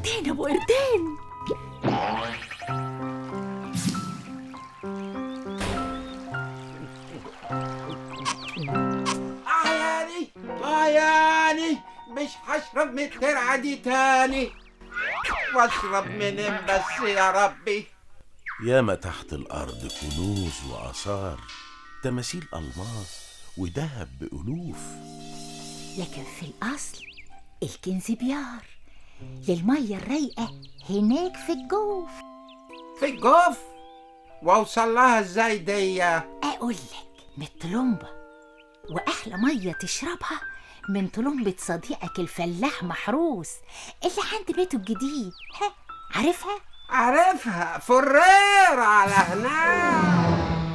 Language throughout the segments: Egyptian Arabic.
قردين ابو قردين عياني عياني مش هشرب من الترعة دي تاني واشرب منين بس يا ربي ياما تحت الأرض كنوز وآثار تماثيل ألماس وذهب بألوف لكن في الأصل الكنز بيار للمية الرايقة هناك في الجوف في الجوف واوصل لها ازاي دي أقول لك من الطلمبة وأحلى مية تشربها من طلمبة صديقك الفلاح محروس اللي عند بيته الجديد ها عارفها؟ عارفها فرير على هناك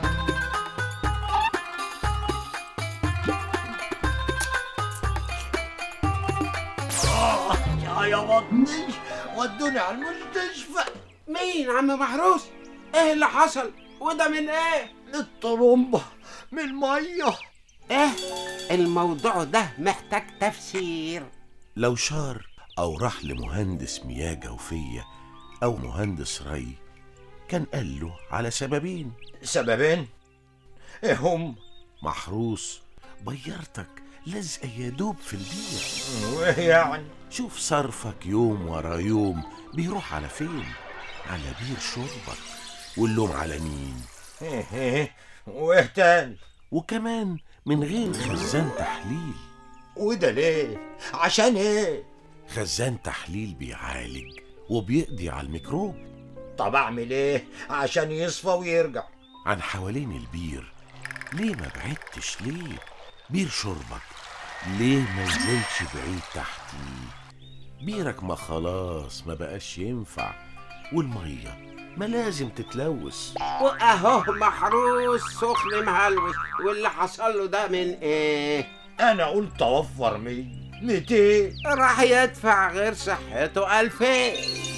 يا يا بطني ودوني على المستشفى مين عم محروس ايه اللي حصل وده من ايه من الطرمبة من المية ايه الموضوع ده محتاج تفسير لو شار أو راح لمهندس مياه جوفية أو مهندس ري كان قال له على سببين سببين ايه هم محروس بيرتك لازقة يا دوب في البير وايه يعني شوف صرفك يوم ورا يوم بيروح على فين على بير شربك واللوم على مين ايه ايه وايه تاني وكمان من غير خزان تحليل وده ليه عشان ايه خزان تحليل بيعالج وبيقضي على الميكروب طب اعمل ايه عشان يصفى ويرجع عن حوالين البير ليه ما بعدتش ليه بير شربك ليه ما نزلتش بعيد تحتيه بيرك ما خلاص ما بقاش ينفع والمية ما لازم تتلوث واهو محروس سخن مهلوس واللي حصل له ده من ايه انا قلت اوفر مية ميتين راح يدفع غير صحته ألفين